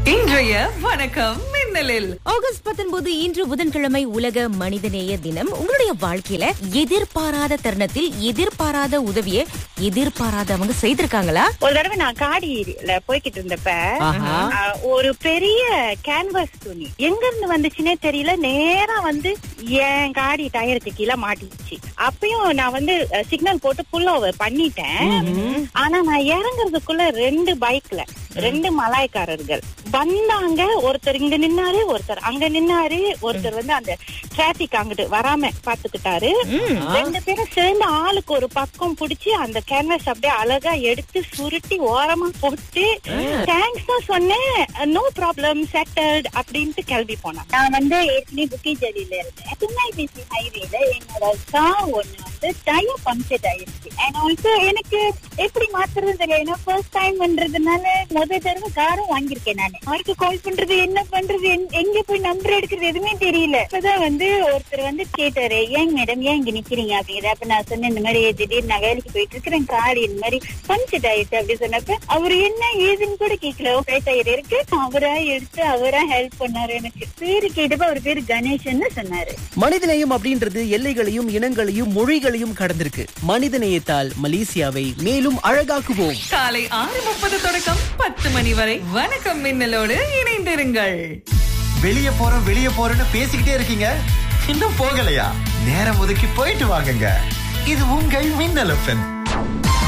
இன்றைய வணக்கம் மின்னலில் ஆகஸ்ட் பத்தொன்பது இன்று புதன்கிழமை உலக மனிதநேய தினம் உங்களுடைய வாழ்க்கையில எதிர்பாராத தருணத்தில் எதிர்பாராத உதவியை எதிர்பாராதவங்க செய்திருக்காங்களா ஒரு தடவை நான் காடியில போய்கிட்டு இருந்தப்ப ஆஹா. ஆ, ஒரு பெரிய கேன்வாஸ் துணி எங்க இருந்து வந்துச்சுன்னே தெரியல நேரா வந்து என் காடி டயருக்கு கீழே மாட்டிடுச்சு அப்பயும் நான் வந்து சிக்னல் போட்டு புல் ஓவர் பண்ணிட்டேன் ஆனா நான் இறங்குறதுக்குள்ள ரெண்டு பைக்ல ரெண்டு மலாய்க்காரர்கள் வந்தாங்க ஒருத்தர் இங்க நின்னாரு ஒருத்தர் அங்க நின்னாரு ஒருத்தர் வந்து அந்த டிராபிக் அங்கிட்டு வராம பாத்துக்கிட்டாரு ரெண்டு பேரும் சேர்ந்து ஆளுக்கு ஒரு பக்கம் புடிச்சு அந்த கேன்வாஸ் அப்படியே அழகா எடுத்து சுருட்டி ஓரமா போட்டு தேங்க்ஸ் தான் சொன்னேன் நோ ப்ராப்ளம் செட்டல்ட் அப்படின்ட்டு கிளம்பி போனேன் நான் வந்து ஏற்கனவே புக்கி ஜலியில இருந்தேன் திருநெல்வேலி ஹைவேல என்னோட கார் ஒண்ணு வந்து டயர் பஞ்சர் ஆயிருச்சு அண்ட் ஆல்சோ எனக்கு எப்படி மாத்துறது தெரியும் ஏன்னா ஃபர்ஸ்ட் டைம்ன்றதுனால முதல் தடவை காரும் வாங்கியிருக்கேன் நான் அவருக்கு கால் பண்றது என்ன பண்றது எங்க- எங்க போய் நம்பர் எடுக்கிறது எதுவுமே தெரியல இப்பதான் வந்து ஒருத்தர் வந்து கேட்டாரு ஏன் மேடம் ஏன் இங்க நிக்கிறீங்க அப்படிங்கிற அப்ப நான் சொன்னேன் இந்த மாதிரி திடீர்னு நான் வேலைக்கு போயிட்டு இருக்கிறேன் கார் இந்த மாதிரி பஞ்சர் ஆயிடுச்சு அப்படி சொன்னப்ப அவர் என்ன ஏதுன்னு கூட கேட்கல ஓகே டயர் இருக்கு அவரா எடுத்து அவரா ஹெல்ப் பண்ணாரு எனக்கு பேரு கேட்டப்ப அவர் பேரு கணேசன் சொன்னாரு மனிதநேயம் அப்படின்றது எல்லைகளையும் இனங்களையும் மொழிகளையும் கடந்திருக்கு மனிதநேயத்தால் மலேசியாவை மேலும் அழகாக்குவோம் காலை ஆறு முப்பது தொடக்கம் பத்து மணி வரை வணக்கம் மின்னலோடு இணைந்திருங்கள் வெளிய போறோம் வெளிய போறோம்னு பேசிக்கிட்டே இருக்கீங்க இன்னும் போகலையா நேரம் ஒதுக்கி போயிட்டு வாங்குங்க இது உங்கள் மின்னல் எஃப்எம்